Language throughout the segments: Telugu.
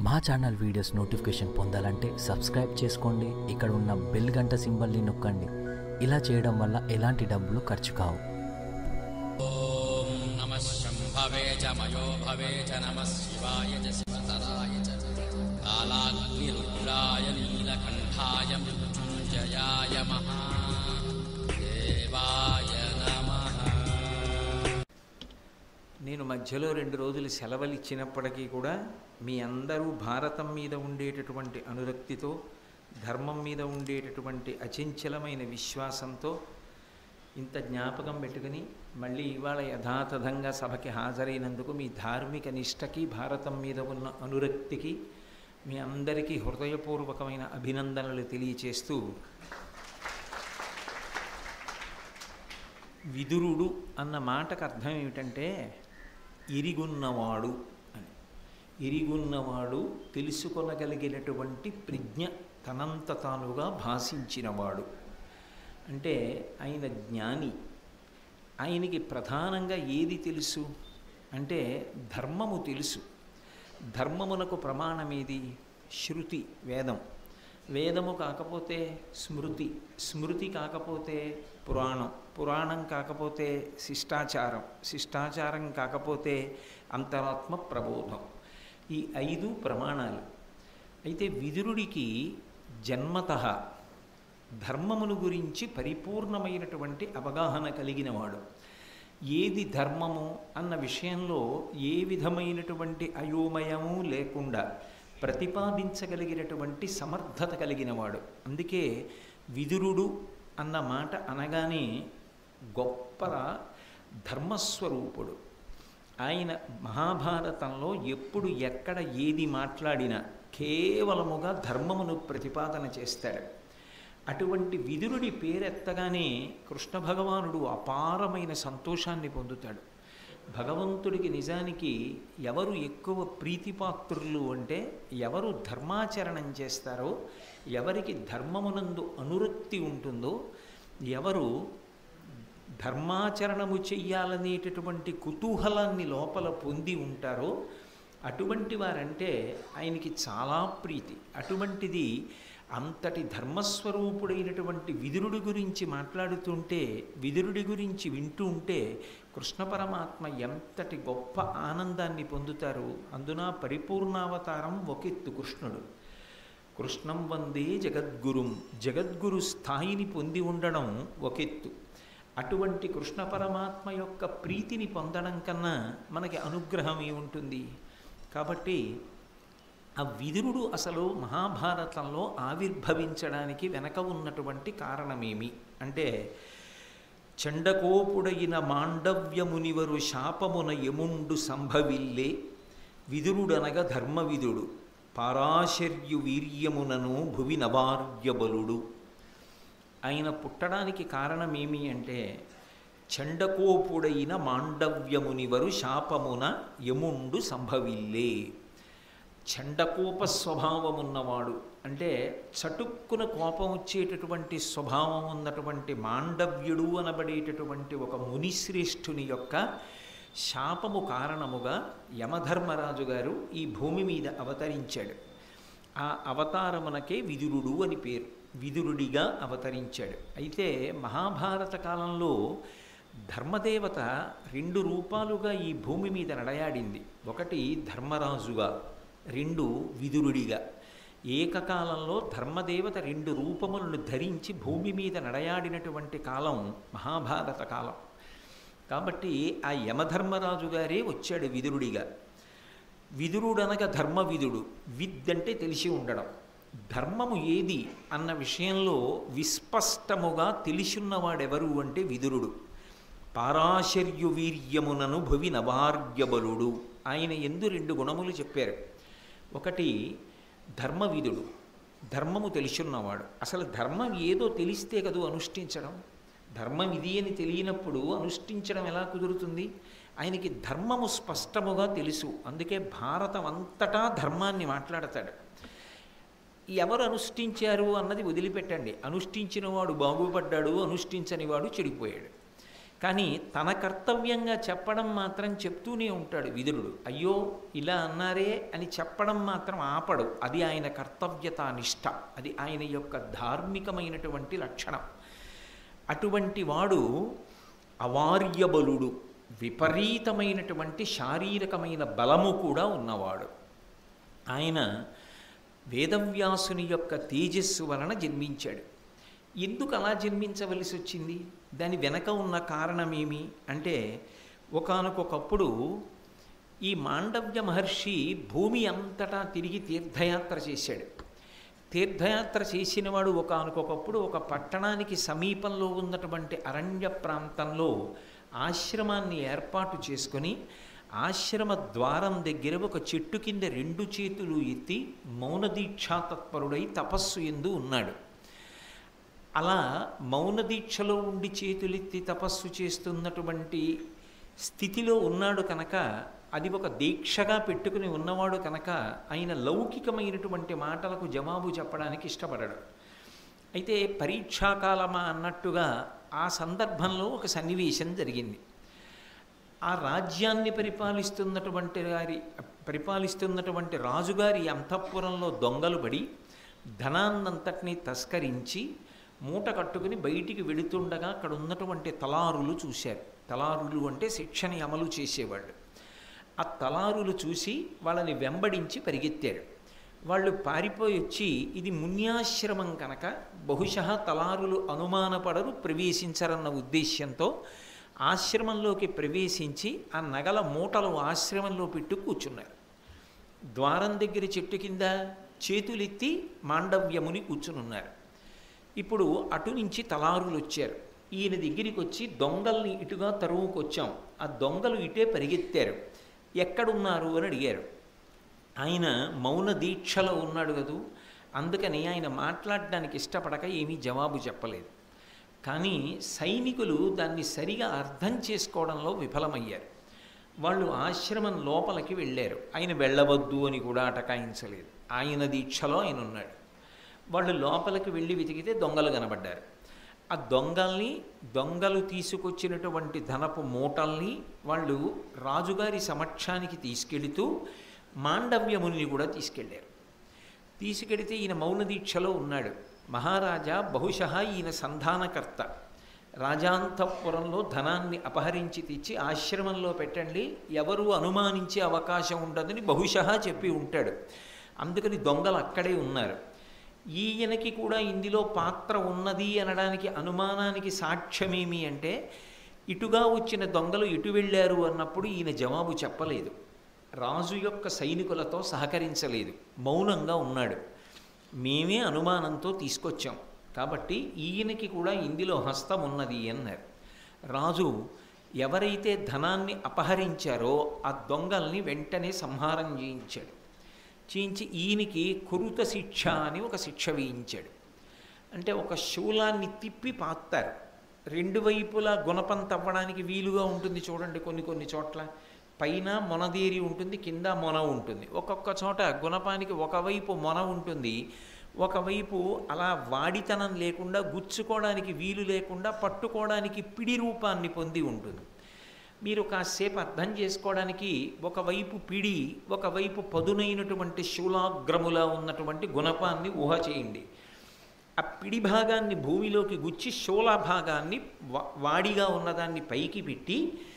మా ఛానల్ వీడియోస్ నోటిఫికేషన్ పొందాలంటే సబ్స్క్రైబ్ చేసుకోండి ఇక్కడ ఉన్న బెల్ గంట సింబల్ని నొక్కండి ఇలా చేయడం వల్ల ఎలాంటి డబ్బులు ఖర్చు కావు ॐ नमः शम्भवे च मयो भवे च नमः शिवाय च शिवतराय च कालाग्निरुद्राय नीलकण्ठाय मृत्युञ्जयाय महादेवाय नमः నేను మధ్యలో రెండు రోజులు సెలవులు ఇచ్చినప్పటికీ కూడా మీ అందరూ భారతం మీద ఉండేటటువంటి అనురక్తితో ధర్మం మీద ఉండేటటువంటి అచంచలమైన విశ్వాసంతో ఇంత జ్ఞాపకం పెట్టుకుని మళ్ళీ ఇవాళ యథాతథంగా సభకి హాజరైనందుకు మీ ధార్మిక నిష్టకి భారతం మీద ఉన్న అనురక్తికి మీ అందరికీ హృదయపూర్వకమైన అభినందనలు తెలియచేస్తూ విదురుడు అన్న మాటకు అర్థం ఏమిటంటే ఇరిగున్నవాడు అని ఇరిగున్నవాడు తెలుసుకొనగలిగినటువంటి ప్రజ్ఞ తనంత తానుగా భాషించినవాడు అంటే ఆయన జ్ఞాని ఆయనకి ప్రధానంగా ఏది తెలుసు అంటే ధర్మము తెలుసు ధర్మమునకు ప్రమాణమేది శృతి వేదం వేదము కాకపోతే స్మృతి స్మృతి కాకపోతే పురాణం పురాణం కాకపోతే శిష్టాచారం శిష్టాచారం కాకపోతే అంతరాత్మ ప్రబోధం ఈ ఐదు ప్రమాణాలు అయితే విదురుడికి జన్మత ధర్మమును గురించి పరిపూర్ణమైనటువంటి అవగాహన కలిగినవాడు ఏది ధర్మము అన్న విషయంలో ఏ విధమైనటువంటి అయోమయము లేకుండా ప్రతిపాదించగలిగినటువంటి సమర్థత కలిగినవాడు అందుకే విదురుడు అన్న మాట అనగానే గొప్ప ధర్మస్వరూపుడు ఆయన మహాభారతంలో ఎప్పుడు ఎక్కడ ఏది మాట్లాడినా కేవలముగా ధర్మమును ప్రతిపాదన చేస్తాడు అటువంటి విదురుడి పేరెత్తగానే కృష్ణ భగవానుడు అపారమైన సంతోషాన్ని పొందుతాడు భగవంతుడికి నిజానికి ఎవరు ఎక్కువ ప్రీతిపాత్రులు అంటే ఎవరు ధర్మాచరణం చేస్తారో ఎవరికి ధర్మమునందు అనురక్తి ఉంటుందో ఎవరు ధర్మాచరణము చెయ్యాలనేటటువంటి కుతూహలాన్ని లోపల పొంది ఉంటారో అటువంటి వారంటే ఆయనకి చాలా ప్రీతి అటువంటిది అంతటి ధర్మస్వరూపుడైనటువంటి విదురుడి గురించి మాట్లాడుతుంటే విదురుడి గురించి వింటూ ఉంటే కృష్ణ పరమాత్మ ఎంతటి గొప్ప ఆనందాన్ని పొందుతారు అందున పరిపూర్ణావతారం ఒకెత్తు కృష్ణుడు కృష్ణం వందే జగద్గురుం జగద్గురు స్థాయిని పొంది ఉండడం ఒకెత్తు అటువంటి కృష్ణ పరమాత్మ యొక్క ప్రీతిని పొందడం కన్నా మనకి అనుగ్రహం ఏముంటుంది కాబట్టి ఆ విదురుడు అసలు మహాభారతంలో ఆవిర్భవించడానికి వెనక ఉన్నటువంటి కారణమేమి అంటే చండకోపుడైన మాండవ్యమునివరు శాపమున యముండు సంభవిల్లే విదురుడనగ ధర్మవిదుడు పారాశర్యు వీర్యమునను భువి నవార్యబలుడు ఆయన పుట్టడానికి కారణమేమి అంటే చండకోపుడైన మాండవ్యమునివరు శాపమున యముండు సంభవిల్లే చండకోప స్వభావం ఉన్నవాడు అంటే చటుక్కున కోపం వచ్చేటటువంటి స్వభావం ఉన్నటువంటి మాండవ్యుడు అనబడేటటువంటి ఒక మునిశ్రేష్ఠుని యొక్క శాపము కారణముగా యమధర్మరాజు గారు ఈ భూమి మీద అవతరించాడు ఆ అవతారమునకే విదురుడు అని పేరు విదురుడిగా అవతరించాడు అయితే మహాభారత కాలంలో ధర్మదేవత రెండు రూపాలుగా ఈ భూమి మీద నడయాడింది ఒకటి ధర్మరాజుగా రెండు విదురుడిగా ఏకకాలంలో ధర్మదేవత రెండు రూపములను ధరించి భూమి మీద నడయాడినటువంటి కాలం మహాభారత కాలం కాబట్టి ఆ యమధర్మరాజు గారే వచ్చాడు విదురుడిగా విదురుడనగా ధర్మవిదుడు విద్ అంటే తెలిసి ఉండడం ధర్మము ఏది అన్న విషయంలో విస్పష్టముగా తెలిసిన్నవాడెవరు అంటే విదురుడు పారాశర్యు వీర్యమునను భువి నవార్యబలుడు ఆయన ఎందు రెండు గుణములు చెప్పారు ఒకటి ధర్మవిధుడు ధర్మము తెలుసున్నవాడు అసలు ధర్మం ఏదో తెలిస్తే కదూ అనుష్ఠించడం ధర్మం ఇది అని తెలియనప్పుడు అనుష్ఠించడం ఎలా కుదురుతుంది ఆయనకి ధర్మము స్పష్టముగా తెలుసు అందుకే భారతం అంతటా ధర్మాన్ని మాట్లాడతాడు ఎవరు అనుష్ఠించారు అన్నది వదిలిపెట్టండి అనుష్ఠించిన వాడు బాగుపడ్డాడు అనుష్ఠించని వాడు చెడిపోయాడు కానీ తన కర్తవ్యంగా చెప్పడం మాత్రం చెప్తూనే ఉంటాడు విదురుడు అయ్యో ఇలా అన్నారే అని చెప్పడం మాత్రం ఆపడు అది ఆయన కర్తవ్యత నిష్ట అది ఆయన యొక్క ధార్మికమైనటువంటి లక్షణం అటువంటి వాడు అవార్యబలుడు విపరీతమైనటువంటి శారీరకమైన బలము కూడా ఉన్నవాడు ఆయన వేదవ్యాసుని యొక్క తేజస్సు వలన జన్మించాడు ఎందుకు అలా జన్మించవలసి వచ్చింది దాని వెనక ఉన్న కారణమేమి అంటే ఒకానొకప్పుడు ఈ మాండవ్య మహర్షి భూమి అంతటా తిరిగి తీర్థయాత్ర చేశాడు తీర్థయాత్ర చేసినవాడు ఒకానొకప్పుడు ఒక పట్టణానికి సమీపంలో ఉన్నటువంటి అరణ్య ప్రాంతంలో ఆశ్రమాన్ని ఏర్పాటు చేసుకొని ఆశ్రమ ద్వారం దగ్గర ఒక చెట్టు కింద రెండు చేతులు ఎత్తి మౌన దీక్షాతత్పరుడై తపస్సు ఎందు ఉన్నాడు అలా మౌన దీక్షలో ఉండి చేతులెత్తి తపస్సు చేస్తున్నటువంటి స్థితిలో ఉన్నాడు కనుక అది ఒక దీక్షగా పెట్టుకుని ఉన్నవాడు కనుక ఆయన లౌకికమైనటువంటి మాటలకు జవాబు చెప్పడానికి ఇష్టపడడు అయితే పరీక్షాకాలమా అన్నట్టుగా ఆ సందర్భంలో ఒక సన్నివేశం జరిగింది ఆ రాజ్యాన్ని పరిపాలిస్తున్నటువంటి గారి పరిపాలిస్తున్నటువంటి రాజుగారి అంతఃపురంలో దొంగలు పడి ధనాన్నంతటినీ తస్కరించి మూట కట్టుకుని బయటికి వెళుతుండగా అక్కడ ఉన్నటువంటి తలారులు చూశారు తలారులు అంటే శిక్షని అమలు చేసేవాళ్ళు ఆ తలారులు చూసి వాళ్ళని వెంబడించి పరిగెత్తారు వాళ్ళు పారిపోయి వచ్చి ఇది మున్యాశ్రమం కనుక బహుశः తలారులు అనుమానపడరు ప్రవేశించరన్న ఉద్దేశ్యంతో ఆశ్రమంలోకి ప్రవేశించి ఆ నగల మూటలు ఆశ్రమంలో పెట్టు కూర్చున్నారు ద్వారం దగ్గర చెట్టు కింద చేతులెత్తి మాండవ్యముని కూర్చునున్నారు ఇప్పుడు అటు నుంచి తలారులు వచ్చారు ఈయన దగ్గరికి వచ్చి దొంగల్ని ఇటుగా తరువుకొచ్చాం ఆ దొంగలు ఇటే పరిగెత్తారు ఎక్కడున్నారు అని అడిగారు ఆయన మౌన దీక్షలో ఉన్నాడు కదూ అందుకని ఆయన మాట్లాడడానికి ఇష్టపడక ఏమీ జవాబు చెప్పలేదు కానీ సైనికులు దాన్ని సరిగా అర్థం చేసుకోవడంలో విఫలమయ్యారు వాళ్ళు ఆశ్రమం లోపలికి వెళ్ళారు ఆయన వెళ్ళవద్దు అని కూడా అటకాయించలేదు ఆయన దీక్షలో ఆయన ఉన్నాడు వాళ్ళు లోపలికి వెళ్ళి వెతికితే దొంగలు కనబడ్డారు ఆ దొంగల్ని దొంగలు తీసుకొచ్చినటువంటి ధనపు మూటల్ని వాళ్ళు రాజుగారి సమక్షానికి తీసుకెళుతూ మాండవ్యముని కూడా తీసుకెళ్ళారు తీసుకెడితే ఈయన మౌన దీక్షలో ఉన్నాడు మహారాజా బహుశः ఈయన సంధానకర్త రాజాంతఃపురంలో ధనాన్ని అపహరించి తెచ్చి ఆశ్రమంలో పెట్టండి ఎవరు అనుమానించే అవకాశం ఉండదని బహుశः చెప్పి ఉంటాడు అందుకని దొంగలు అక్కడే ఉన్నారు ఈయనకి కూడా ఇందులో పాత్ర ఉన్నది అనడానికి అనుమానానికి సాక్ష్యమేమి అంటే ఇటుగా వచ్చిన దొంగలు ఇటు వెళ్ళారు అన్నప్పుడు ఈయన జవాబు చెప్పలేదు రాజు యొక్క సైనికులతో సహకరించలేదు మౌనంగా ఉన్నాడు మేమే అనుమానంతో తీసుకొచ్చాం కాబట్టి ఈయనకి కూడా ఇందులో హస్తం ఉన్నది అన్నారు రాజు ఎవరైతే ధనాన్ని అపహరించారో ఆ దొంగల్ని వెంటనే సంహారం చేయించాడు చేయించి ఈయనకి కురుత శిక్ష అని ఒక శిక్ష వేయించాడు అంటే ఒక శూలాన్ని తిప్పి పాతారు రెండు వైపులా గుణపం తవ్వడానికి వీలుగా ఉంటుంది చూడండి కొన్ని కొన్ని చోట్ల పైన మొనదేరి ఉంటుంది కింద మొన ఉంటుంది ఒక్కొక్క చోట గుణపానికి ఒకవైపు మొన ఉంటుంది ఒకవైపు అలా వాడితనం లేకుండా గుచ్చుకోవడానికి వీలు లేకుండా పట్టుకోవడానికి పిడి రూపాన్ని పొంది ఉంటుంది మీరు కాసేపు అర్థం చేసుకోవడానికి ఒకవైపు పిడి ఒకవైపు పదునైనటువంటి శూలాగ్రములా ఉన్నటువంటి గుణపాన్ని ఊహ చేయండి ఆ పిడి భాగాన్ని భూమిలోకి గుచ్చి శూల భాగాన్ని వా- వాడిగా ఉన్నదాన్ని పైకి పెట్టి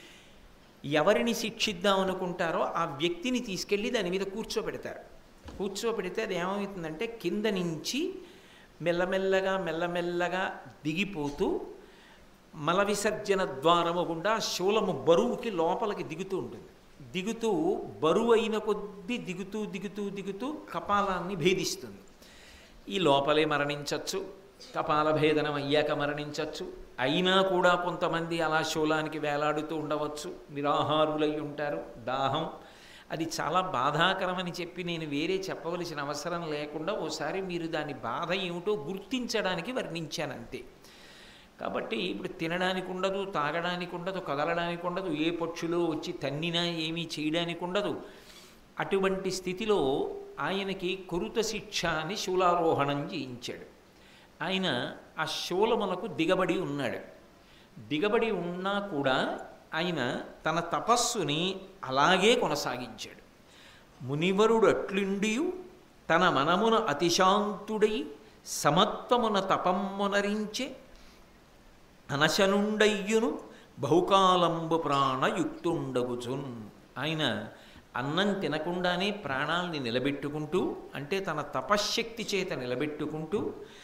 ఎవరిని శిక్షిద్దాం అనుకుంటారో ఆ వ్యక్తిని తీసుకెళ్ళి దాని మీద కూర్చోబెడతారు కూర్చోబెడితే అది ఏమవుతుందంటే కింద నుంచి మెల్లమెల్లగా మెల్లమెల్లగా దిగిపోతూ మల విసర్జన ద్వారము గుండా శూలము బరువుకి లోపలికి దిగుతూ ఉంటుంది దిగుతూ బరువు అయిన కొద్దీ దిగుతూ దిగుతూ దిగుతూ కపాలాన్ని భేదిస్తుంది ఈ లోపలే మరణించవచ్చు కపాల భేదనం అయ్యాక మరణించవచ్చు అయినా కూడా కొంతమంది అలా శూలానికి వేలాడుతూ ఉండవచ్చు నిరాహారులై ఉంటారు దాహం అది చాలా బాధాకరమని చెప్పి నేను వేరే చెప్పవలసిన అవసరం లేకుండా ఓసారి మీరు దాని బాధ ఏమిటో గుర్తించడానికి వర్ణించానంతే కాబట్టి ఇప్పుడు తినడానికి ఉండదు తాగడానికి ఉండదు కదలడానికి ఉండదు ఏ పక్షులు వచ్చి తన్నినా ఏమీ చేయడానికి ఉండదు అటువంటి స్థితిలో ఆయనకి కురుత శిక్ష అని శూలారోహణం చేయించాడు ఆయన ఆ శూలములకు దిగబడి ఉన్నాడు దిగబడి ఉన్నా కూడా ఆయన తన తపస్సుని అలాగే కొనసాగించాడు మునివరుడు అట్లుండియు తన మనమున అతిశాంతుడై సమత్వమున తపమ్మునరించే అనశనుండయ్యును బహుకాలంబు ప్రాణయుక్తుండగుచున్ ఆయన అన్నం తినకుండానే ప్రాణాల్ని నిలబెట్టుకుంటూ అంటే తన తపశ్శక్తి చేత నిలబెట్టుకుంటూ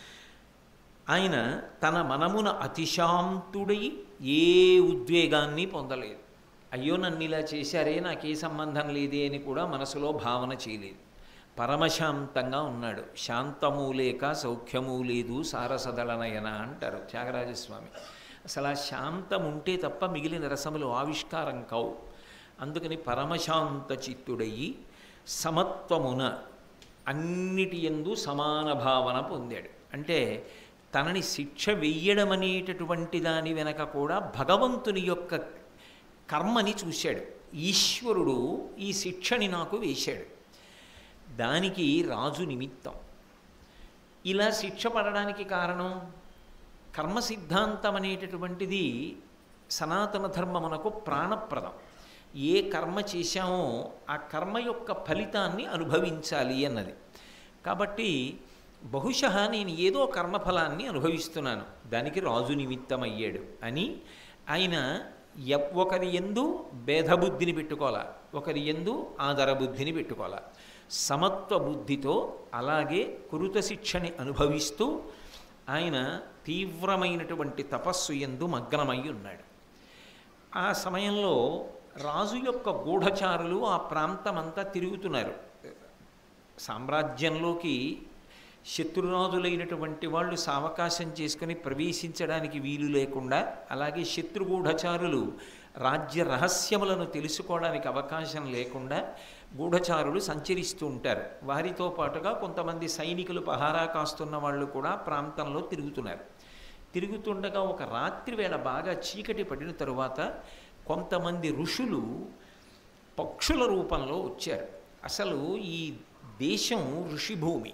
ఆయన తన మనమున అతిశాంతుడై ఏ ఉద్వేగాన్ని పొందలేదు అయ్యో నన్ను ఇలా చేశారే నాకే సంబంధం లేదే అని కూడా మనసులో భావన చేయలేదు పరమశాంతంగా ఉన్నాడు శాంతము లేక సౌఖ్యము లేదు సారసదళనయన అంటారు త్యాగరాజస్వామి అసలు ఆ శాంతం ఉంటే తప్ప మిగిలిన రసములు ఆవిష్కారం కావు అందుకని పరమశాంత చిత్తుడయి సమత్వమున అన్నిటి ఎందు సమాన భావన పొందాడు అంటే తనని శిక్ష వెయ్యడం అనేటటువంటి దాని వెనక కూడా భగవంతుని యొక్క కర్మని చూశాడు ఈశ్వరుడు ఈ శిక్షని నాకు వేశాడు దానికి రాజు నిమిత్తం ఇలా శిక్ష పడడానికి కారణం కర్మ సిద్ధాంతం అనేటటువంటిది సనాతన ధర్మమునకు ప్రాణప్రదం ఏ కర్మ చేశామో ఆ కర్మ యొక్క ఫలితాన్ని అనుభవించాలి అన్నది కాబట్టి బహుశ నేను ఏదో కర్మఫలాన్ని అనుభవిస్తున్నాను దానికి రాజు నిమిత్తమయ్యాడు అని ఆయన ఎవ్- ఒకరి ఎందు భేదబుద్ధిని పెట్టుకోవాలా ఒకరి ఎందు ఆదరబుద్ధిని పెట్టుకోవాలా సమత్వ బుద్ధితో అలాగే కురుత శిక్షని అనుభవిస్తూ ఆయన తీవ్రమైనటువంటి తపస్సు ఎందు మగ్నమై ఉన్నాడు ఆ సమయంలో రాజు యొక్క గూఢచారులు ఆ ప్రాంతమంతా తిరుగుతున్నారు సామ్రాజ్యంలోకి శత్రురాజులైనటువంటి వాళ్ళు సావకాశం చేసుకుని ప్రవేశించడానికి వీలు లేకుండా అలాగే శత్రుగూఢచారులు రాజ్య రహస్యములను తెలుసుకోవడానికి అవకాశం లేకుండా గూఢచారులు సంచరిస్తూ ఉంటారు వారితో పాటుగా కొంతమంది సైనికులు పహారా కాస్తున్న వాళ్ళు కూడా ప్రాంతంలో తిరుగుతున్నారు తిరుగుతుండగా ఒక రాత్రి వేళ బాగా చీకటి పడిన తరువాత కొంతమంది ఋషులు పక్షుల రూపంలో వచ్చారు అసలు ఈ దేశం ఋషిభూమి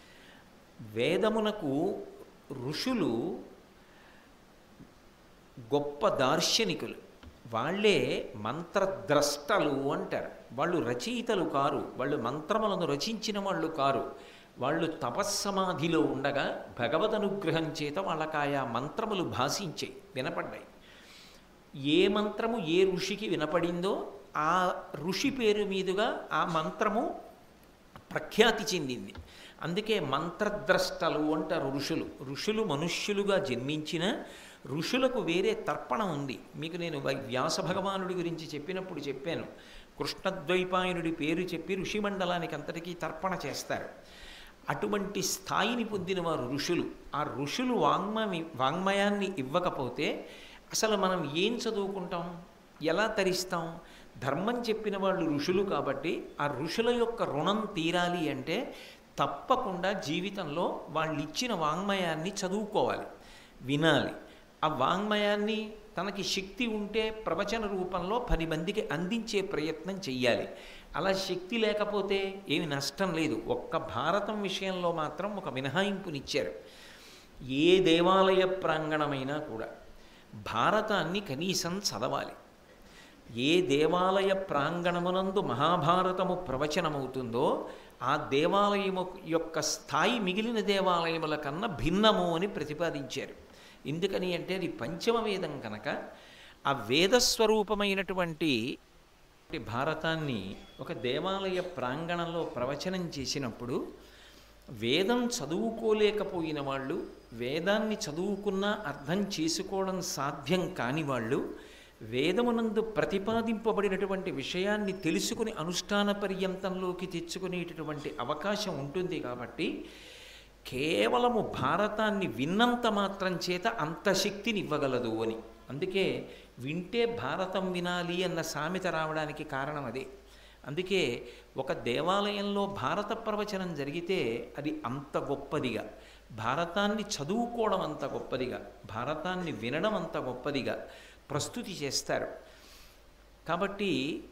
వేదమునకు ఋషులు గొప్ప దార్శనికులు వాళ్ళే మంత్రద్రష్టలు అంటారు వాళ్ళు రచయితలు కారు వాళ్ళు మంత్రములను రచించిన వాళ్ళు కారు వాళ్ళు తపస్సమాధిలో ఉండగా భగవద్ అనుగ్రహం చేత వాళ్ళకి ఆయా మంత్రములు భాషించాయి వినపడ్డాయి ఏ మంత్రము ఏ ఋషికి వినపడిందో ఆ ఋషి పేరు మీదుగా ఆ మంత్రము ప్రఖ్యాతి చెందింది అందుకే మంత్రద్రష్టలు అంటారు ఋషులు ఋషులు మనుష్యులుగా జన్మించిన ఋషులకు వేరే తర్పణ ఉంది మీకు నేను వై- వ్యాస భగవానుడి గురించి చెప్పినప్పుడు చెప్పాను కృష్ణద్వైపాయనుడి పేరు చెప్పి ఋషిమండలానికి అంతటికీ తర్పణ చేస్తారు అటువంటి స్థాయిని పొందిన వారు ఋషులు ఆ ఋషులు వాంగ్మమి వాంగ్మయాన్ని ఇవ్వకపోతే అసలు మనం ఏం చదువుకుంటాం ఎలా తరిస్తాం ధర్మం చెప్పిన వాళ్ళు ఋషులు కాబట్టి ఆ ఋషుల యొక్క రుణం తీరాలి అంటే తప్పకుండా జీవితంలో వాళ్ళు ఇచ్చిన వాంగ్మయాన్ని చదువుకోవాలి వినాలి ఆ వాంగ్మయాన్ని తనకి శక్తి ఉంటే ప్రవచన రూపంలో పది మందికి అందించే ప్రయత్నం చెయ్యాలి అలా శక్తి లేకపోతే ఏమి నష్టం లేదు ఒక్క భారతం విషయంలో మాత్రం ఒక మినహాయింపునిచ్చారు ఏ దేవాలయ ప్రాంగణమైనా కూడా భారతాన్ని కనీసం చదవాలి ఏ దేవాలయ ప్రాంగణమునందు మహాభారతము ప్రవచనమవుతుందో ఆ దేవాలయము యొక్క స్థాయి మిగిలిన దేవాలయముల కన్నా భిన్నము అని ప్రతిపాదించారు ఎందుకని అంటే అది పంచమ వేదం కనుక ఆ వేదస్వరూపమైనటువంటి భారతాన్ని ఒక దేవాలయ ప్రాంగణంలో ప్రవచనం చేసినప్పుడు వేదం చదువుకోలేకపోయిన వాళ్ళు వేదాన్ని చదువుకున్నా అర్థం చేసుకోవడం సాధ్యం కాని వాళ్ళు వేదమునందు ప్రతిపాదింపబడినటువంటి విషయాన్ని తెలుసుకుని అనుష్ఠాన పర్యంతంలోకి తెచ్చుకునేటటువంటి అవకాశం ఉంటుంది కాబట్టి కేవలము భారతాన్ని విన్నంత మాత్రం చేత అంత శక్తిని ఇవ్వగలదు అని అందుకే వింటే భారతం వినాలి అన్న సామెత రావడానికి కారణం అదే అందుకే ఒక దేవాలయంలో భారత ప్రవచనం జరిగితే అది అంత గొప్పదిగా భారతాన్ని చదువుకోవడం అంత గొప్పదిగా భారతాన్ని వినడం అంత గొప్పదిగా ప్రస్తుతి చేస్తారు కాబట్టి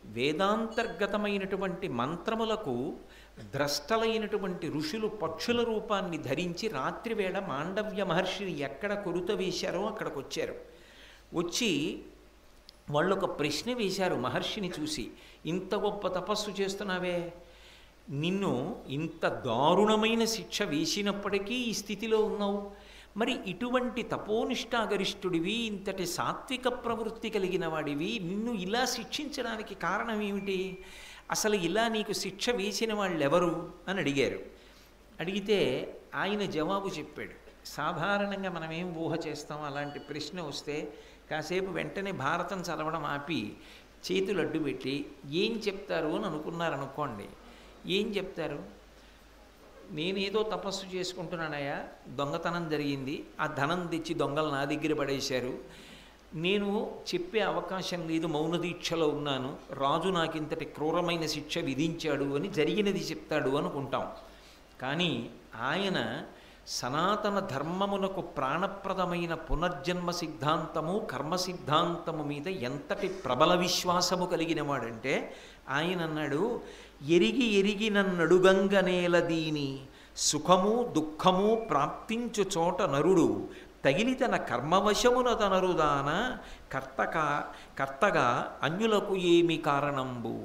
వేదాంతర్గతమైనటువంటి మంత్రములకు ద్రష్టలైనటువంటి ఋషులు పక్షుల రూపాన్ని ధరించి రాత్రివేళ మాండవ్య మహర్షిని ఎక్కడ కొరుత వేశారో అక్కడికి వచ్చారు వచ్చి వాళ్ళు ఒక ప్రశ్న వేశారు మహర్షిని చూసి ఇంత గొప్ప తపస్సు చేస్తున్నావే నిన్ను ఇంత దారుణమైన శిక్ష వేసినప్పటికీ ఈ స్థితిలో ఉన్నావు మరి ఇటువంటి తపోనిష్టాగరిష్ఠుడివి ఇంతటి సాత్విక ప్రవృత్తి కలిగిన వాడివి నిన్ను ఇలా శిక్షించడానికి కారణం ఏమిటి అసలు ఇలా నీకు శిక్ష వేసిన వాళ్ళు ఎవరు అని అడిగారు అడిగితే ఆయన జవాబు చెప్పాడు సాధారణంగా మనం ఏం ఊహ చేస్తాం అలాంటి ప్రశ్న వస్తే కాసేపు వెంటనే భారతం చదవడం ఆపి చేతులు అడ్డు పెట్టి ఏం చెప్తారు అని అనుకున్నారనుకోండి ఏం చెప్తారు నేనేదో తపస్సు చేసుకుంటున్నానయ్యా దొంగతనం జరిగింది ఆ ధనం తెచ్చి దొంగలు నా దగ్గర పడేశారు నేను చెప్పే అవకాశం లేదు మౌన దీక్షలో ఉన్నాను రాజు నాకు ఇంతటి క్రూరమైన శిక్ష విధించాడు అని జరిగినది చెప్తాడు అనుకుంటాం కానీ ఆయన సనాతన ధర్మమునకు ప్రాణప్రదమైన పునర్జన్మ సిద్ధాంతము కర్మ సిద్ధాంతము మీద ఎంతటి ప్రబల విశ్వాసము కలిగిన వాడంటే ఆయన అన్నాడు ఎరిగి ఎరిగి నన్నడుగంగనేల దీని సుఖము దుఃఖము ప్రాప్తించు చోట నరుడు తగిలి తన కర్మవశమున తనరుదాన కర్తక కర్తగా అన్యులకు ఏమి కారణంబు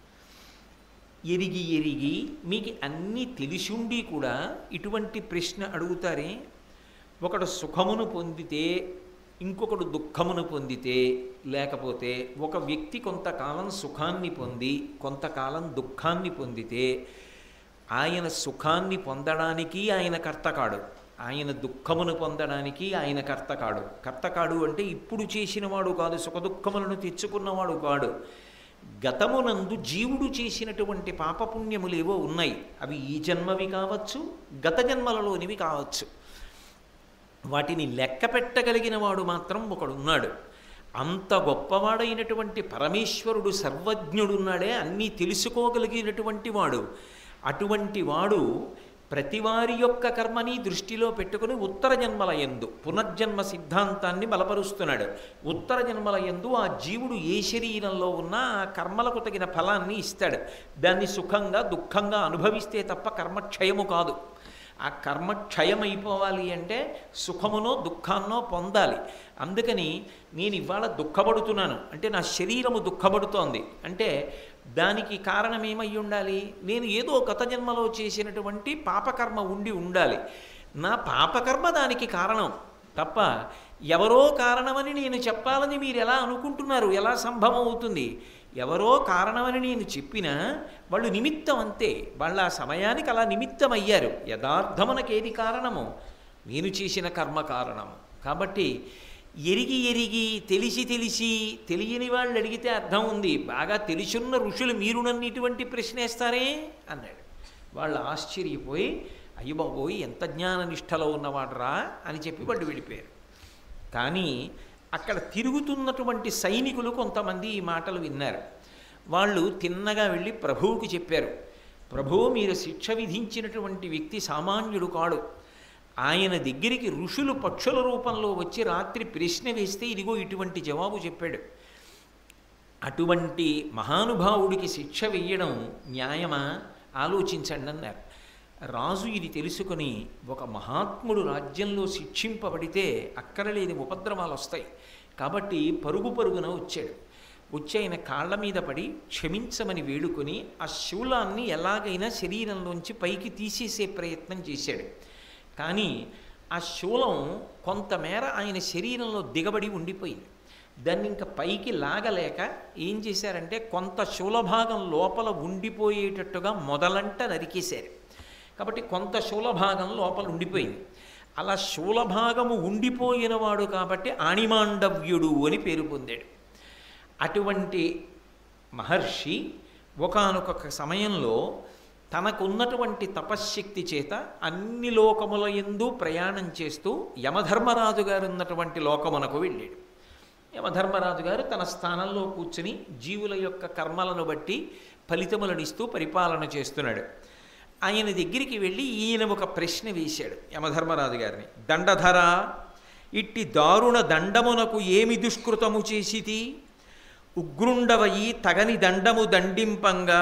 ఎరిగి ఎరిగి మీకు అన్నీ తెలిసుండి కూడా ఇటువంటి ప్రశ్న అడుగుతారే ఒకడు సుఖమును పొందితే ఇంకొకడు దుఃఖమును పొందితే లేకపోతే ఒక వ్యక్తి కొంతకాలం సుఖాన్ని పొంది కొంతకాలం దుఃఖాన్ని పొందితే ఆయన సుఖాన్ని పొందడానికి ఆయన కర్తకాడు ఆయన దుఃఖమును పొందడానికి ఆయన కర్తకాడు కర్తకాడు అంటే ఇప్పుడు చేసినవాడు కాదు సుఖదుఖములను తెచ్చుకున్నవాడు కాడు గతమునందు జీవుడు చేసినటువంటి పాపపుణ్యములేవో ఉన్నాయి అవి ఈ జన్మవి కావచ్చు గత జన్మలలోనివి కావచ్చు వాటిని లెక్క పెట్టగలిగిన వాడు మాత్రం ఒకడున్నాడు అంత గొప్పవాడైనటువంటి పరమేశ్వరుడు సర్వజ్ఞుడున్నాడే అన్నీ తెలుసుకోగలిగినటువంటి వాడు అటువంటి వాడు ప్రతివారి యొక్క కర్మని దృష్టిలో పెట్టుకుని ఉత్తర జన్మల ఎందు పునర్జన్మ సిద్ధాంతాన్ని బలపరుస్తున్నాడు ఉత్తర జన్మల ఎందు ఆ జీవుడు ఏ శరీరంలో ఉన్నా ఆ కర్మలకు తగిన ఫలాన్ని ఇస్తాడు దాన్ని సుఖంగా దుఃఖంగా అనుభవిస్తే తప్ప కర్మక్షయము కాదు ఆ కర్మ క్షయమైపోవాలి అంటే సుఖమునో దుఃఖాన్నో పొందాలి అందుకని నేను ఇవాళ దుఃఖపడుతున్నాను అంటే నా శరీరము దుఃఖపడుతోంది అంటే దానికి కారణం ఏమై ఉండాలి నేను ఏదో గత జన్మలో చేసినటువంటి పాపకర్మ ఉండి ఉండాలి నా పాపకర్మ దానికి కారణం తప్ప ఎవరో కారణమని నేను చెప్పాలని మీరు ఎలా అనుకుంటున్నారు ఎలా సంభవం అవుతుంది ఎవరో కారణమని నేను చెప్పినా వాళ్ళు నిమిత్తం అంతే వాళ్ళ ఆ సమయానికి అలా నిమిత్తం అయ్యారు యథార్థమునకేది కారణము నేను చేసిన కర్మ కారణము కాబట్టి ఎరిగి ఎరిగి తెలిసి తెలిసి తెలియని వాళ్ళు అడిగితే అర్థం ఉంది బాగా తెలిసున్న ఋషులు మీరు నన్ను ఇటువంటి ప్రశ్నేస్తారే అన్నాడు వాళ్ళు ఆశ్చర్యపోయి అయ్య బాబోయ్ ఎంత జ్ఞాననిష్టలో ఉన్నవాడరా అని చెప్పి వాళ్ళు వెళ్ళిపోయారు కానీ అక్కడ తిరుగుతున్నటువంటి సైనికులు కొంతమంది ఈ మాటలు విన్నారు వాళ్ళు తిన్నగా వెళ్ళి ప్రభువుకి చెప్పారు ప్రభువు మీరు శిక్ష విధించినటువంటి వ్యక్తి సామాన్యుడు కాడు ఆయన దగ్గరికి ఋషులు పక్షుల రూపంలో వచ్చి రాత్రి ప్రశ్న వేస్తే ఇదిగో ఇటువంటి జవాబు చెప్పాడు అటువంటి మహానుభావుడికి శిక్ష వెయ్యడం న్యాయమా ఆలోచించండి అన్నారు రాజు ఇది తెలుసుకొని ఒక మహాత్ముడు రాజ్యంలో శిక్షింపబడితే అక్కడ లేని ఉపద్రవాలు వస్తాయి కాబట్టి పరుగు పరుగున వచ్చాడు వచ్చి ఆయన కాళ్ళ మీద పడి క్షమించమని వేడుకొని ఆ శూలాన్ని ఎలాగైనా శరీరంలోంచి పైకి తీసేసే ప్రయత్నం చేశాడు కానీ ఆ శూలం కొంతమేర ఆయన శరీరంలో దిగబడి ఉండిపోయింది దాన్ని ఇంకా పైకి లాగలేక ఏం చేశారంటే కొంత శూలభాగం లోపల ఉండిపోయేటట్టుగా మొదలంట నరికేశారు కాబట్టి కొంత శూలభాగం లోపల ఉండిపోయింది అలా శూలభాగము ఉండిపోయినవాడు కాబట్టి ఆణిమాండవ్యుడు అని పేరు పొందాడు అటువంటి మహర్షి ఒకానొక సమయంలో తనకున్నటువంటి తపశ్శక్తి చేత అన్ని లోకముల ఎందు ప్రయాణం చేస్తూ యమధర్మరాజు గారు ఉన్నటువంటి లోకమునకు వెళ్ళాడు యమధర్మరాజు గారు తన స్థానంలో కూర్చుని జీవుల యొక్క కర్మలను బట్టి ఫలితములను ఇస్తూ పరిపాలన చేస్తున్నాడు ఆయన దగ్గరికి వెళ్ళి ఈయన ఒక ప్రశ్న వేశాడు యమధర్మరాజు గారిని దండధర ఇట్టి దారుణ దండమునకు ఏమి దుష్కృతము చేసితి ఉగ్రుండవయి తగని దండము దండింపంగా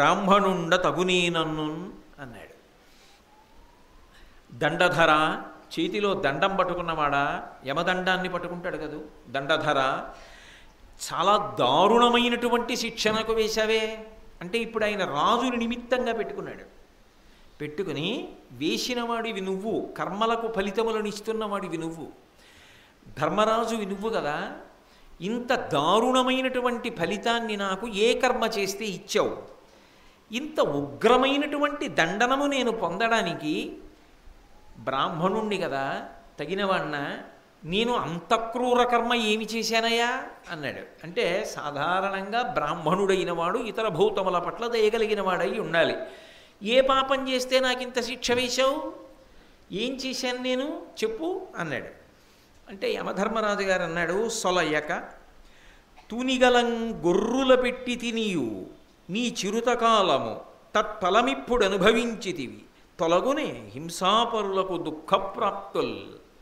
బ్రాహ్మణుండ తగునేనన్ను అన్నాడు దండధర చేతిలో దండం పట్టుకున్నవాడా యమదండాన్ని పట్టుకుంటాడు కదూ దండధర చాలా దారుణమైనటువంటి శిక్షణకు వేశావే అంటే ఇప్పుడు ఆయన రాజుని నిమిత్తంగా పెట్టుకున్నాడు పెట్టుకుని వేసినవాడివి నువ్వు కర్మలకు ఫలితములను ఇస్తున్నవాడివి నువ్వు ధర్మరాజువి నువ్వు కదా ఇంత దారుణమైనటువంటి ఫలితాన్ని నాకు ఏ కర్మ చేస్తే ఇచ్చావు ఇంత ఉగ్రమైనటువంటి దండనము నేను పొందడానికి బ్రాహ్మణుణ్ణి కదా తగినవాణ్ణ నేను అంత క్రూర కర్మ ఏమి చేశానయ్యా అన్నాడు అంటే సాధారణంగా బ్రాహ్మణుడైన వాడు ఇతర భూతముల పట్ల దయగలిగిన వాడై ఉండాలి ఏ పాపం చేస్తే నాకు ఇంత శిక్ష వేశావు ఏం చేశాను నేను చెప్పు అన్నాడు అంటే యమధర్మరాజు గారు అన్నాడు సొలయ్యక తూనిగలం గొర్రుల పెట్టి తినియు నీ చిరుతకాలము తత్ఫలమిప్పుడు అనుభవించితివి తొలగునే హింసాపరులకు దుఃఖప్రాప్తుల్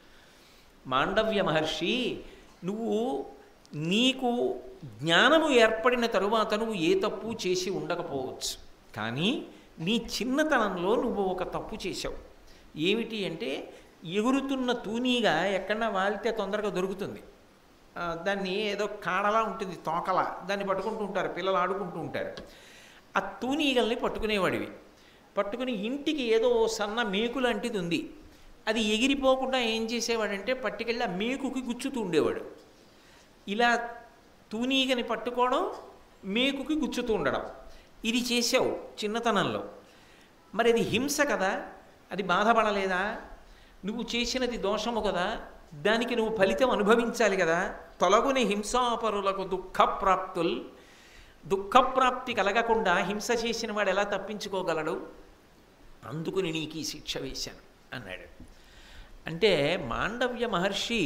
మాండవ్య మహర్షి నువ్వు నీకు జ్ఞానము ఏర్పడిన తరువాత నువ్వు ఏ తప్పు చేసి ఉండకపోవచ్చు కానీ నీ చిన్నతనంలో నువ్వు ఒక తప్పు చేశావు ఏమిటి అంటే ఎగురుతున్న తూనీగా ఎక్కడన్నా వాలితే తొందరగా దొరుకుతుంది ఆ, దాన్ని ఏదో కాడలా ఉంటుంది తోకలా దాన్ని పట్టుకుంటూ ఉంటారు పిల్లలు ఆడుకుంటూ ఉంటారు ఆ తూనీగల్ని పట్టుకునేవాడివి పట్టుకుని ఇంటికి ఏదో సన్న మేకు లాంటిది ఉంది అది ఎగిరిపోకుండా ఏం చేసేవాడంటే పట్టుకెళ్ళి ఆ మేకుకి గుచ్చుతూ ఉండేవాడు ఇలా తూనీగని పట్టుకోవడం మేకుకి గుచ్చుతూ ఉండడం ఇది చేసావు చిన్నతనంలో మరి అది హింస కదా అది బాధపడలేదా నువ్వు చేసినది దోషము కదా దానికి నువ్వు ఫలితం అనుభవించాలి కదా తొలగుని హింసాపరులకు దుఃఖప్రాప్తుల్ దుఃఖప్రాప్తి కలగకుండా హింస చేసిన వాడు ఎలా తప్పించుకోగలడు అందుకుని నీకు ఈ శిక్ష వేశాను అన్నాడు అంటే మాండవ్య మహర్షి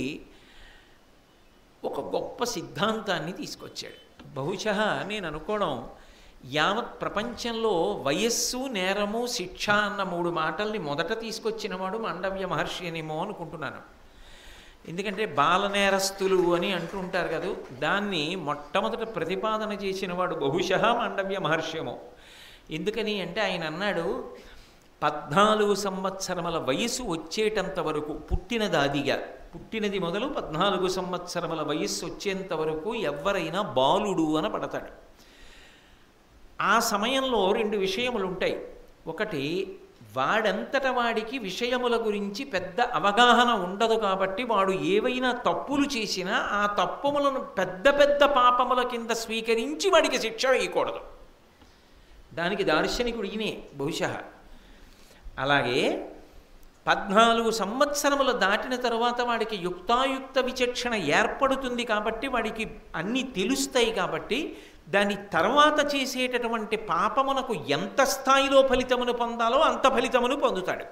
ఒక గొప్ప సిద్ధాంతాన్ని తీసుకొచ్చాడు బహుశः నేను అనుకోవడం యావత్ ప్రపంచంలో వయస్సు నేరము శిక్ష అన్న మూడు మాటల్ని మొదట తీసుకొచ్చినవాడు మాండవ్య మహర్షి అనేమో అనుకుంటున్నాను ఎందుకంటే బాలనేరస్తులు అని అంటూ ఉంటారు కదా దాన్ని మొట్టమొదట ప్రతిపాదన చేసినవాడు బహుశः మాండవ్య మహర్షేమో ఎందుకని అంటే ఆయన అన్నాడు పద్నాలుగు సంవత్సరముల వయసు వచ్చేటంత వరకు పుట్టినదాదిగా పుట్టినది మొదలు పద్నాలుగు సంవత్సరముల వయస్సు వచ్చేంత వరకు ఎవరైనా బాలుడు అని పడతాడు ఆ సమయంలో రెండు విషయములు ఉంటాయి ఒకటి వాడంతట వాడికి విషయముల గురించి పెద్ద అవగాహన ఉండదు కాబట్టి వాడు ఏవైనా తప్పులు చేసినా ఆ తప్పులను పెద్ద పెద్ద పాపముల కింద స్వీకరించి వాడికి శిక్ష వేయకూడదు దానికి దార్శనికుడు ఈయనే బహుశः అలాగే పద్నాలుగు సంవత్సరములు దాటిన తరువాత వాడికి యుక్తాయుక్త విచక్షణ ఏర్పడుతుంది కాబట్టి వాడికి అన్నీ తెలుస్తాయి కాబట్టి దాని తర్వాత చేసేటటువంటి పాపమునకు ఎంత స్థాయిలో ఫలితమును పొందాలో అంత ఫలితమును పొందుతాడు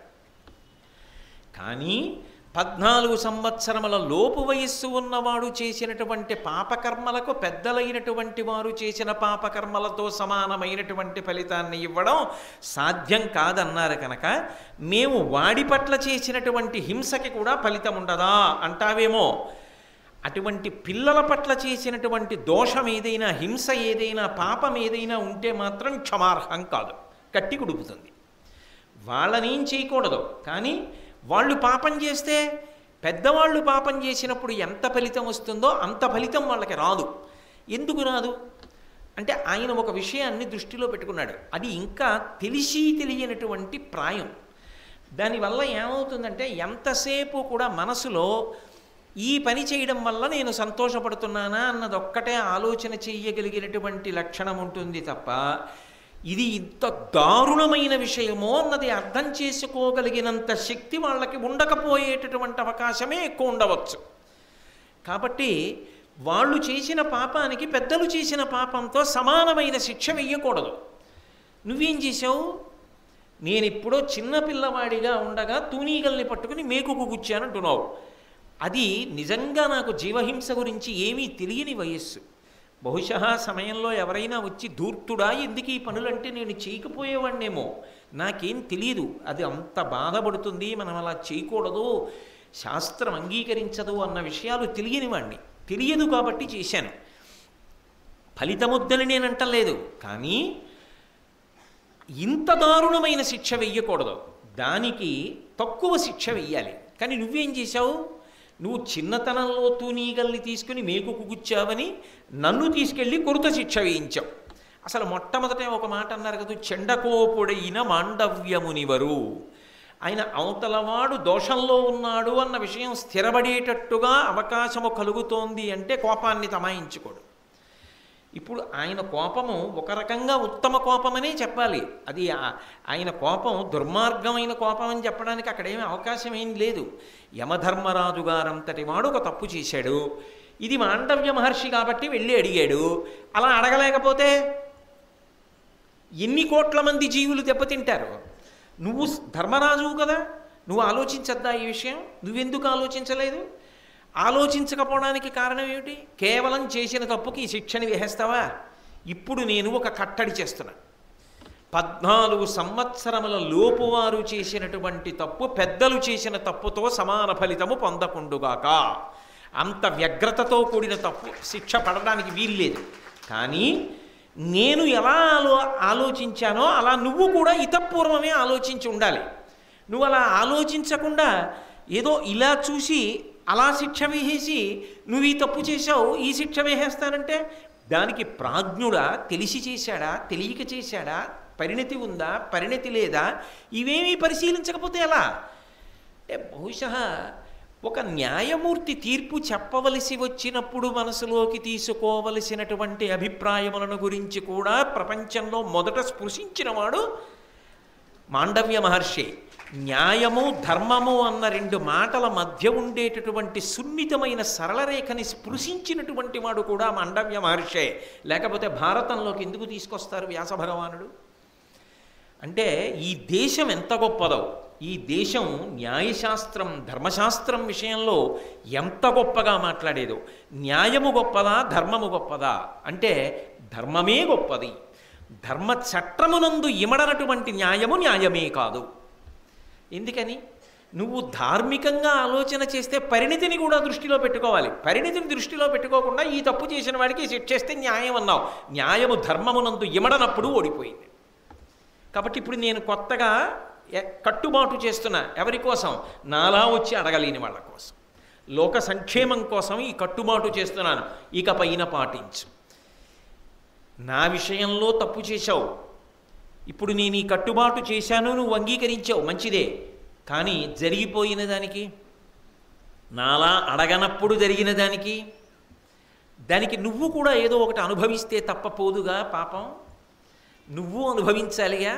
కానీ పద్నాలుగు సంవత్సరముల లోపు వయస్సు ఉన్నవాడు చేసినటువంటి పాపకర్మలకు పెద్దలైనటువంటి వారు చేసిన పాపకర్మలతో సమానమైనటువంటి ఫలితాన్ని ఇవ్వడం సాధ్యం కాదన్నారు కనుక మేము వాడి పట్ల చేసినటువంటి హింసకి కూడా ఫలితం ఉండదా అంటావేమో అటువంటి పిల్లల పట్ల చేసినటువంటి దోషం ఏదైనా హింస ఏదైనా పాపం ఏదైనా ఉంటే మాత్రం క్షమార్హం కాదు కట్టి కుడుపుతుంది వాళ్ళనేం చేయకూడదు కానీ వాళ్ళు పాపం చేస్తే పెద్దవాళ్ళు పాపం చేసినప్పుడు ఎంత ఫలితం వస్తుందో అంత ఫలితం వాళ్ళకి రాదు ఎందుకు రాదు అంటే ఆయన ఒక విషయాన్ని దృష్టిలో పెట్టుకున్నాడు అది ఇంకా తెలిసి తెలియనటువంటి ప్రాయం దానివల్ల ఏమవుతుందంటే ఎంతసేపు కూడా మనసులో ఈ పని చేయడం వల్ల నేను సంతోషపడుతున్నానా అన్నది ఒక్కటే ఆలోచన చెయ్యగలిగినటువంటి లక్షణం ఉంటుంది తప్ప ఇది ఇంత దారుణమైన విషయమో అన్నది అర్థం చేసుకోగలిగినంత శక్తి వాళ్ళకి ఉండకపోయేటటువంటి అవకాశమే ఎక్కువ ఉండవచ్చు కాబట్టి వాళ్ళు చేసిన పాపానికి పెద్దలు చేసిన పాపంతో సమానమైన శిక్ష వెయ్యకూడదు నువ్వేం చేసావు నేను ఎప్పుడో చిన్న పిల్లవాడిగా ఉండగా తూనీగల్ని పట్టుకుని మేకుకు గుచ్చానంటున్నావు అది నిజంగా నాకు జీవహింస గురించి ఏమీ తెలియని వయస్సు బహుశా సమయంలో ఎవరైనా వచ్చి ధూర్తుడా ఎందుకు ఈ పనులంటే నేను చేయకపోయేవాడినేమో నాకేం తెలియదు అది అంత బాధపడుతుంది మనం అలా చేయకూడదు శాస్త్రం అంగీకరించదు అన్న విషయాలు తెలియని వాడిని తెలియదు కాబట్టి చేశాను ఫలితముద్దని నేను అంటలేదు కానీ ఇంత దారుణమైన శిక్ష వెయ్యకూడదు దానికి తక్కువ శిక్ష వెయ్యాలి కానీ నువ్వేం చేశావు నువ్వు చిన్నతనంలో తూనీగల్ని తీసుకుని మేకుకు గుచ్చావని నన్ను తీసుకెళ్ళి కొరుత శిక్ష వేయించావు అసలు మొట్టమొదట ఒక మాట అన్నారు కదా చెండకోపుడైన మాండవ్యమునివరు ఆయన అవతలవాడు దోషంలో ఉన్నాడు అన్న విషయం స్థిరపడేటట్టుగా అవకాశము కలుగుతోంది అంటే కోపాన్ని తమాయించుకోడు ఇప్పుడు ఆయన కోపము ఒక రకంగా ఉత్తమ కోపమనే చెప్పాలి అది ఆ- ఆయన కోపం దుర్మార్గమైన కోపం అని చెప్పడానికి అక్కడ ఏమీ అవకాశం ఏం లేదు యమధర్మరాజు గారంతటి వాడు ఒక తప్పు చేశాడు ఇది మాండవ్య మహర్షి కాబట్టి వెళ్ళి అడిగాడు అలా అడగలేకపోతే ఎన్ని కోట్ల మంది జీవులు దెబ్బతింటారు నువ్వు ధర్మరాజువు కదా నువ్వు ఆలోచించద్దా ఈ విషయం నువ్వెందుకు ఆలోచించలేదు ఆలోచించకపోవడానికి కారణం ఏమిటి కేవలం చేసిన తప్పుకి ఈ శిక్షని వేసేస్తావా ఇప్పుడు నేను ఒక కట్టడి చేస్తున్నా పద్నాలుగు సంవత్సరముల లోపువారు చేసినటువంటి తప్పు పెద్దలు చేసిన తప్పుతో సమాన ఫలితము పొందకుండుగాక అంత వ్యగ్రతతో కూడిన తప్పు శిక్ష పడడానికి వీల్లేదు కానీ నేను ఎలా ఆలో ఆలోచించానో అలా నువ్వు కూడా ఇతపూర్వమే ఆలోచించి ఉండాలి నువ్వు అలా ఆలోచించకుండా ఏదో ఇలా చూసి అలా శిక్ష వేసేసి నువ్వు ఈ తప్పు చేశావు ఈ శిక్ష వేసేస్తానంటే దానికి ప్రాజ్ఞుడా తెలిసి చేశాడా తెలియక చేశాడా పరిణతి ఉందా పరిణతి లేదా ఇవేమీ పరిశీలించకపోతే ఎలా అంటే బహుశా ఒక న్యాయమూర్తి తీర్పు చెప్పవలసి వచ్చినప్పుడు మనసులోకి తీసుకోవలసినటువంటి అభిప్రాయములను గురించి కూడా ప్రపంచంలో మొదట స్పృశించినవాడు మాండవ్య మహర్షి న్యాయము ధర్మము అన్న రెండు మాటల మధ్య ఉండేటటువంటి సున్నితమైన సరళరేఖని స్పృశించినటువంటి వాడు కూడా మాండవ్య మహర్షే లేకపోతే భారతంలోకి ఎందుకు తీసుకొస్తారు వ్యాస భగవానుడు అంటే ఈ దేశం ఎంత గొప్పదో ఈ దేశం న్యాయశాస్త్రం ధర్మశాస్త్రం విషయంలో ఎంత గొప్పగా మాట్లాడేదో న్యాయము గొప్పదా ధర్మము గొప్పదా అంటే ధర్మమే గొప్పది ధర్మ చట్టమునందు ఇమడనటువంటి న్యాయము న్యాయమే కాదు ఎందుకని నువ్వు ధార్మికంగా ఆలోచన చేస్తే పరిణితిని కూడా దృష్టిలో పెట్టుకోవాలి పరిణితిని దృష్టిలో పెట్టుకోకుండా ఈ తప్పు చేసిన వాడికి శిక్షేస్తే న్యాయం అన్నావు న్యాయము ధర్మమునందు ఇమడనప్పుడు ఓడిపోయింది కాబట్టి ఇప్పుడు నేను కొత్తగా ఎ- కట్టుబాటు చేస్తున్నా ఎవరి కోసం నాలా వచ్చి అడగలేని వాళ్ళ కోసం లోక సంక్షేమం కోసం ఈ కట్టుబాటు చేస్తున్నాను ఇక పైన పాటించు నా విషయంలో తప్పు చేశావు ఇప్పుడు నేను ఈ కట్టుబాటు చేశాను నువ్వు అంగీకరించావు మంచిదే కానీ జరిగిపోయిన దానికి నాలా అడగనప్పుడు జరిగిన దానికి దానికి నువ్వు కూడా ఏదో ఒకటి అనుభవిస్తే తప్పపోదుగా పాపం నువ్వు అనుభవించాలిగా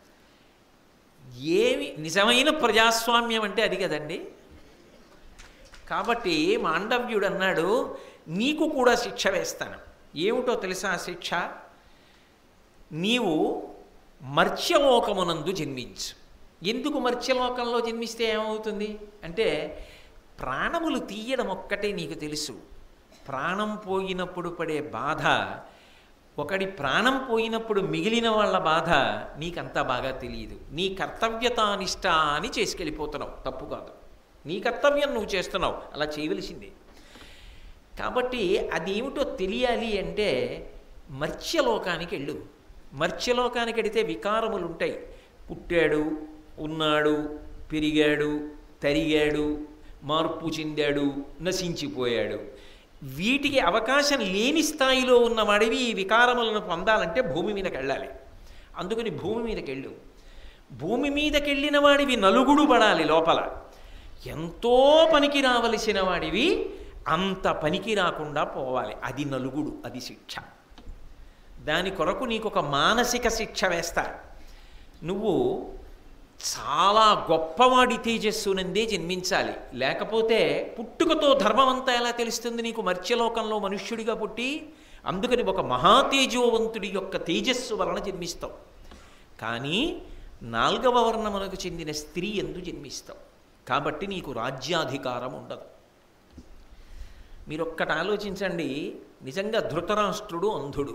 ఏమి నిజమైన ప్రజాస్వామ్యం అంటే అది కదండి కాబట్టి మాండవ్యుడు అన్నాడు నీకు కూడా శిక్ష వేస్తాను ఏమిటో తెలుసా ఆ శిక్ష నీవు మర్త్యలోకమునందు జన్మించు ఎందుకు మర్త్యలోకంలో జన్మిస్తే ఏమవుతుంది అంటే ప్రాణములు తీయడం ఒక్కటే నీకు తెలుసు ప్రాణం పోయినప్పుడు పడే బాధ ఒకడి ప్రాణం పోయినప్పుడు మిగిలిన వాళ్ళ బాధ నీకంతా బాగా తెలియదు నీ కర్తవ్యతానిష్ట అని చేసుకెళ్ళిపోతున్నావు తప్పు కాదు నీ కర్తవ్యం నువ్వు చేస్తున్నావు అలా చేయవలసిందే కాబట్టి అదేమిటో తెలియాలి అంటే మర్త్యలోకానికి వెళ్ళు మర్త్యలోకానికి వెడితే వికారములు ఉంటాయి పుట్టాడు ఉన్నాడు పెరిగాడు తరిగాడు మార్పు చెందాడు నశించిపోయాడు వీటికి అవకాశం లేని స్థాయిలో ఉన్నవాడివి ఈ వికారములను పొందాలంటే భూమి మీదకి వెళ్ళాలి అందుకని భూమి మీదకి వెళ్ళు భూమి మీదకి వెళ్ళిన వాడివి నలుగుడు పడాలి లోపల ఎంతో పనికి రావలసిన వాడివి అంత పనికి రాకుండా పోవాలి అది నలుగుడు అది శిక్ష దాని కొరకు నీకు ఒక మానసిక శిక్ష వేస్తా నువ్వు చాలా గొప్పవాడి తేజస్సునందే జన్మించాలి లేకపోతే పుట్టుకతో ధర్మం అంతా ఎలా తెలుస్తుంది నీకు మర్త్యలోకంలో మనుష్యుడిగా పుట్టి అందుకని ఒక మహాతేజోవంతుడి యొక్క తేజస్సు వలన జన్మిస్తావు కానీ నాల్గవ వర్ణమునకు చెందిన స్త్రీ ఎందు జన్మిస్తావు కాబట్టి నీకు రాజ్యాధికారం ఉండదు మీరు ఒక్కటి ఆలోచించండి నిజంగా ధృతరాష్ట్రుడు అంధుడు